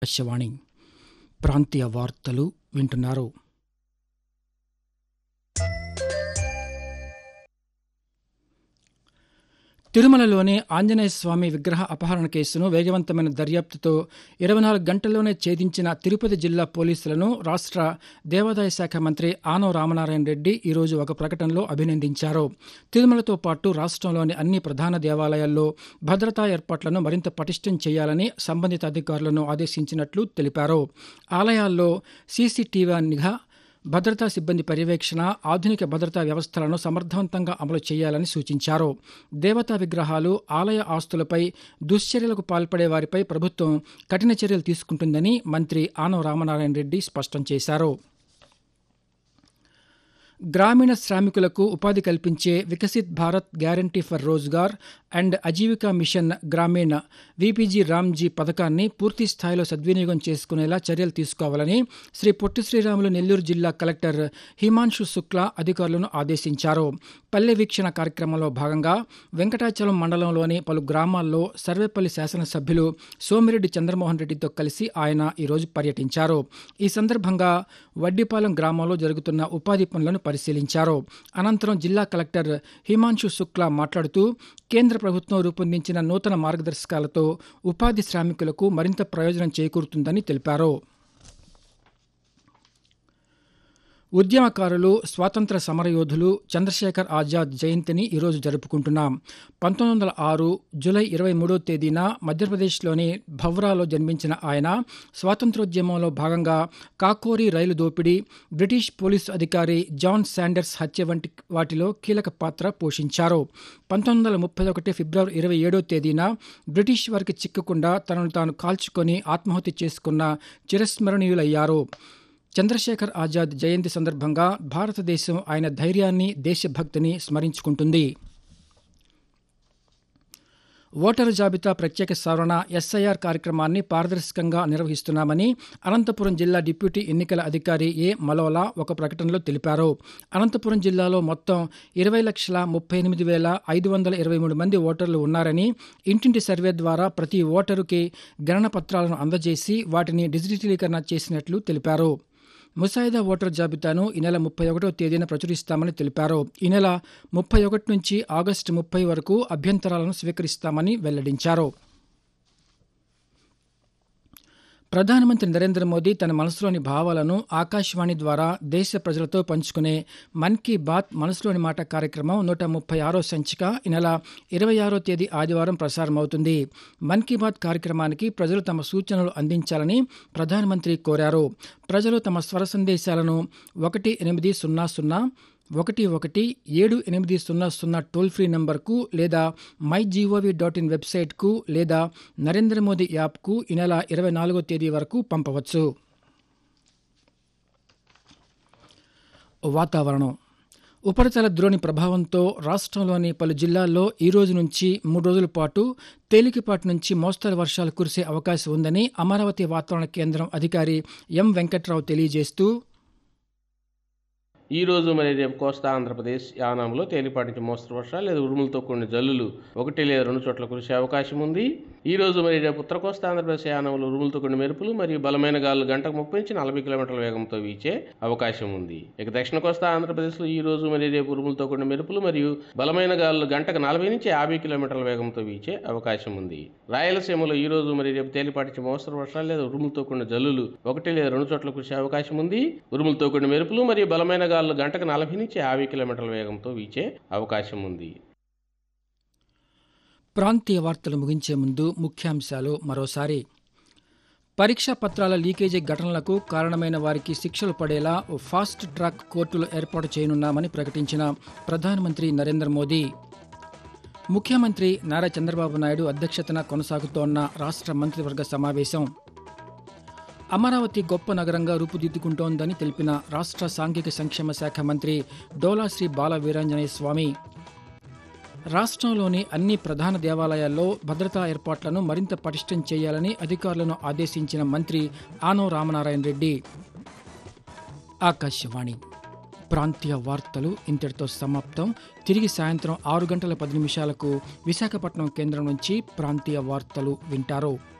ఆకాశవాణి ప్రాంతీయ వార్తలు వింటున్నారు తిరుమలలోని ఆంజనేయ స్వామి విగ్రహ అపహరణ కేసును వేగవంతమైన దర్యాప్తుతో ఇరవై నాలుగు గంటల్లోనే ఛేదించిన తిరుపతి జిల్లా పోలీసులను రాష్ట్ర దేవాదాయ శాఖ మంత్రి ఆనవ రామనారాయణ రెడ్డి ఈరోజు ఒక ప్రకటనలో అభినందించారు తిరుమలతో పాటు రాష్ట్రంలోని అన్ని ప్రధాన దేవాలయాల్లో భద్రతా ఏర్పాట్లను మరింత పటిష్టం చేయాలని సంబంధిత అధికారులను ఆదేశించినట్లు తెలిపారు ఆలయాల్లో సీసీటీవీ నిఘా భద్రతా సిబ్బంది పర్యవేక్షణ ఆధునిక భద్రతా వ్యవస్థలను సమర్థవంతంగా అమలు చేయాలని సూచించారు దేవతా విగ్రహాలు ఆలయ ఆస్తులపై దుశ్చర్యలకు పాల్పడే వారిపై ప్రభుత్వం కఠిన చర్యలు తీసుకుంటుందని మంత్రి ఆనవ రామనారాయణ రెడ్డి స్పష్టం చేశారు గ్రామీణ శ్రామికులకు ఉపాధి కల్పించే Viksit Bharat guarantee for Rozgar and Ajeevika mission గ్రామీణ విపిజి రామ్జీ పథకాన్ని పూర్తి స్థాయిలో సద్వినియోగం చేసుకునేలా చర్యలు తీసుకోవాలని శ్రీ పొట్టి శ్రీరాములు నెల్లూరు జిల్లా కలెక్టర్ హిమాంశు శుక్లా అధికారులను ఆదేశించారు పల్లె వీక్షణ కార్యక్రమంలో భాగంగా వెంకటాచలం మండలంలోని పలు గ్రామాల్లో సర్వేపల్లి శాసనసభ్యులు సోమిరెడ్డి చంద్రమోహన్ రెడ్డితో కలిసి ఆయన ఈరోజు పర్యటించారు ఈ సందర్భంగా వడ్డిపాలెం గ్రామంలో జరుగుతున్న ఉపాధి పనులను పరిశీలించారు అనంతరం జిల్లా కలెక్టర్ హిమాంశు శుక్లా మాట్లాడుతూ కేంద్ర ప్రభుత్వం రూపొందించిన నూతన మార్గదర్శకాలతో ఉపాధి శ్రామికులకు మరింత ప్రయోజనం చేకూరుతుందని తెలిపారు ఉద్యమకారులు స్వాతంత్ర సమరయోధులు చంద్రశేఖర్ ఆజాద్ జయంతిని ఈరోజు జరుపుకుంటున్నాం పంతొమ్మిది వందల ఆరు జూలై ఇరవై మూడో తేదీన మధ్యప్రదేశ్లోని భవ్రాలో జన్మించిన ఆయన స్వాతంత్రోద్యమంలో భాగంగా కాకోరి రైలు దోపిడీ బ్రిటిష్ పోలీసు అధికారి జాన్ శాండర్స్ హత్య వంటి వాటిలో కీలక పాత్ర పోషించారు పంతొమ్మిది వందల ముప్పై ఒకటి ఫిబ్రవరి ఇరవై ఏడో తేదీన బ్రిటిష్ వారికి చిక్కకుండా తనను తాను కాల్చుకొని ఆత్మహత్య చేసుకున్న చిరస్మరణీయులయ్యారు చంద్రశేఖర్ ఆజాద్ జయంతి సందర్భంగా భారతదేశం ఆయన ధైర్యాన్ని దేశభక్తిని స్మరించుకుంటుంది ఓటరు జాబితా ప్రత్యేక సవరణ ఎస్ఐఆర్ కార్యక్రమాన్ని పారదర్శకంగా నిర్వహిస్తున్నామని అనంతపురం జిల్లా డిప్యూటీ ఎన్నికల అధికారి ఏ మలోలా ఒక ప్రకటనలో తెలిపారు అనంతపురం జిల్లాలో మొత్తం ఇరవై లక్షల ముప్పై ఎనిమిది వేల ఐదు వందల ఇరవై మూడు మంది ఓటర్లు ఉన్నారని ఇంటింటి సర్వే ద్వారా ప్రతి ఓటరుకి గణన పత్రాలను అందజేసి వాటిని డిజిటలీకరణ చేసినట్లు తెలిపారు ముసాయిదా ఓటర్ జాబితాను ఈ నెల ముప్పై ఒకటో తేదీన ప్రచురిస్తామని తెలిపారు ఈ నెల ముప్పై ఒకటి నుంచి ఆగస్టు ముప్పై వరకు అభ్యంతరాలను స్వీకరిస్తామని వెల్లడించారు ప్రధానమంత్రి నరేంద్ర మోదీ తన మనసులోని భావాలను ఆకాశవాణి ద్వారా దేశ ప్రజలతో పంచుకునే మన్ కీ బాత్ మనసులోని మాట కార్యక్రమం నూట ముప్పై ఆరో సంచిక ఈ నెల ఇరవై ఆరో తేదీ ఆదివారం ప్రసారమవుతుంది మన్ కీ బాత్ కార్యక్రమానికి ప్రజలు తమ సూచనలు అందించాలని ప్రధానమంత్రి కోరారు ప్రజలు తమ స్వర సందేశాలను ఒకటి ఎనిమిది సున్నా సున్నా ఒకటి ఒకటి ఏడు ఎనిమిది సున్నా సున్నా టోల్ ఫ్రీ నంబర్కు లేదా మై జీఓవి డాట్ ఇన్ వెబ్సైట్కు లేదా నరేంద్ర మోదీ యాప్కు ఈ నెల ఇరవై నాలుగో తేదీ వరకు పంపవచ్చు వాతావరణం ఉపరితల ద్రోణి ప్రభావంతో రాష్ట్రంలోని పలు జిల్లాల్లో ఈ రోజు నుంచి మూడు రోజుల పాటు తేలికపాటి నుంచి మోస్తరు వర్షాలు కురిసే అవకాశం ఉందని అమరావతి వాతావరణ కేంద్రం అధికారి ఎం వెంకట్రావు తెలియజేస్తూ ఈ రోజు మరి రేపు కోస్తా ఆంధ్రప్రదేశ్ యానాంలో తేలిపాటి నుంచి మోస్తరు వర్షాలు లేదా ఉరుములతో కూడిన జల్లులు ఒకటి లేదా రెండు చోట్ల కురిసే అవకాశం ఉంది ఈ రోజు మరి రేపు ఉత్తర కోస్తా ఆంధ్రప్రదేశ్ యానంలో ఉరుములతో కూడిన మెరుపులు మరియు బలమైన గాలు గంటకు ముప్పై నుంచి నలభై కిలోమీటర్ల వేగంతో వీచే అవకాశం ఉంది ఇక దక్షిణ కోస్తా ఆంధ్రప్రదేశ్లో ఈ రోజు మరి రేపు ఉరుములతో కూడిన మెరుపులు మరియు బలమైన గాలు గంటకు నలభై నుంచి యాభై కిలోమీటర్ల వేగంతో వీచే అవకాశం ఉంది రాయలసీమలో ఈ రోజు మరి రేపు తేలిపాటి నుంచి మోస్తరు వర్షాలు లేదా ఉరుములతో కూడిన జల్లులు ఒకటి లేదా రెండు చోట్ల కురిసే అవకాశం ఉంది ఉరుములతో కూడిన మెరుపులు మరియు బలమైన గాలు గంటకు నలభై నుంచి యాభై కిలోమీటర్ల వేగంతో వీచే అవకాశం ఉంది ప్రాంతీయ వార్తలు ముగించే ముందు ముఖ్యాంశాలు మరోసారి పరీక్షా పత్రాల లీకేజీ ఘటనలకు కారణమైన వారికి శిక్షలు పడేలా ఓ ఫాస్ట్ ట్రాక్ కోర్టులు ఏర్పాటు చేయనున్నామని ప్రకటించిన ప్రధానమంత్రి నరేంద్ర మోదీ ముఖ్యమంత్రి నారా చంద్రబాబు నాయుడు అధ్యక్షతన కొనసాగుతోన్న రాష్ట్ర మంత్రివర్గ సమావేశం అమరావతి గొప్ప నగరంగా రూపుదిద్దుకుంటోందని తెలిపిన రాష్ట్ర సాంఘిక సంక్షేమ శాఖ మంత్రి డోలాశ్రీ బాల వీరాంజనేయ స్వామి రాష్ట్రంలోని అన్ని ప్రధాన దేవాలయాల్లో భద్రతా ఏర్పాట్లను మరింత పటిష్టం చేయాలని అధికారులను ఆదేశించిన మంత్రి ఆనో రామనారాయణ రెడ్డి ఆకాశవాణి ప్రాంతీయ వార్తలు ఇంతటితో సమాప్తం తిరిగి సాయంత్రం ఆరు గంటల పది నిమిషాలకు విశాఖపట్నం కేంద్రం నుంచి ప్రాంతీయ వార్తలు వింటారు